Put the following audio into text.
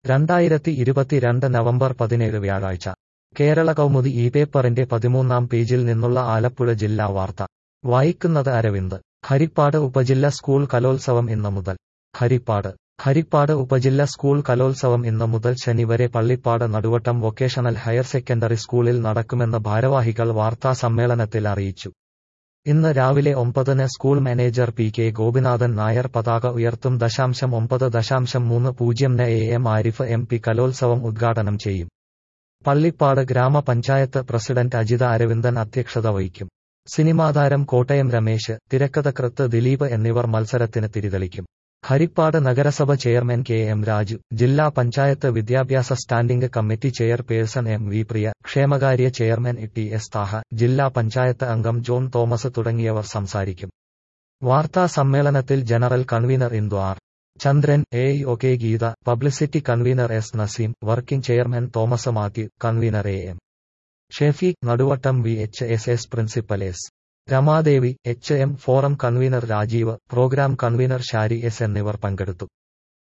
രണ്ടായിരത്തി ഇരുപത്തിരണ്ട് നവംബർ പതിനേഴ് വ്യാഴാഴ്ച കേരള കൗമുദി ഈ പേപ്പറിന്റെ പതിമൂന്നാം പേജിൽ നിന്നുള്ള ആലപ്പുഴ ജില്ലാ വാർത്ത വായിക്കുന്നത് അരവിന്ദ് ഹരിപ്പാട് ഉപജില്ല സ്കൂൾ കലോത്സവം ഇന്ന് മുതൽ ഹരിപ്പാട് ഹരിപ്പാട് ഉപജില്ല സ്കൂൾ കലോത്സവം ഇന്ന് മുതൽ ശനി വരെ Pallippad Naduvattom vocational higher secondary സ്കൂളിൽ നടക്കുമെന്ന് ഭാരവാഹികൾ വാർത്താ സമ്മേളനത്തിൽ അറിയിച്ചു ഇന്ന് രാവിലെ ഒമ്പതിന് school manager P K Gopinathan Nair പതാക ഉയർത്തും ദശാംശം ഒമ്പത് ദശാംശം മൂന്ന് പൂജ്യംന് A M Arif M P കലോത്സവം ഉദ്ഘാടനം ചെയ്യും പള്ളിപ്പാട് ഗ്രാമപഞ്ചായത്ത് പ്രസിഡന്റ് അജിത അരവിന്ദൻ അധ്യക്ഷത വഹിക്കും സിനിമാതാരം കോട്ടയം രമേശ് തിരക്കഥകൃത്ത് ദിലീപ് എന്നിവർ മത്സരത്തിന് തിരിതെളിക്കും ഹരിപ്പാട് നഗരസഭ ചെയർമാൻ കെ എം രാജു ജില്ലാ പഞ്ചായത്ത് വിദ്യാഭ്യാസ standing committee chairperson M V Priya ക്ഷേമകാര്യ ചെയർമാൻ ടി എസ് താഹ ജില്ലാ പഞ്ചായത്ത് അംഗം ജോൺ തോമസ് തുടങ്ങിയവർ സംസാരിക്കും വാർത്താ സമ്മേളനത്തിൽ general convener Indu R Chandran A O K Geetha publicity convener S Naseem working chairman Thomas Mathew convener A M Shefeeq Naduvattom V H S S principal S Ramadevi H M forum convener Rajeev programme convener Shari S എന്നിവർ പങ്കെടുത്തു